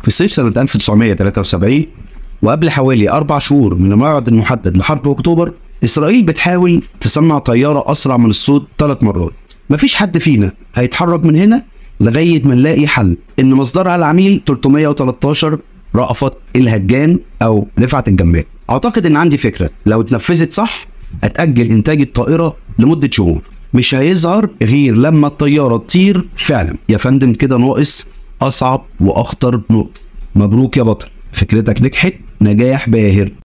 في صيف سنة 1973 وقبل حوالي أربع شهور من الموعد المحدد لحرب أكتوبر إسرائيل بتحاول تصنع طيارة أسرع من الصوت ثلاث مرات مفيش حد فينا هيتحرك من هنا لغاية ما نلاقي حل إن مصدرها العميل 313 رأفت الهجان أو رفعت الجمال أعتقد إن عندي فكرة لو اتنفذت صح هتأجل إنتاج الطائرة لمدة شهور مش هيظهر غير لما الطيارة تطير فعلا يا فندم كده ناقص أصعب وأخطر نقطة مبروك يا بطل فكرتك نجحت نجاح باهر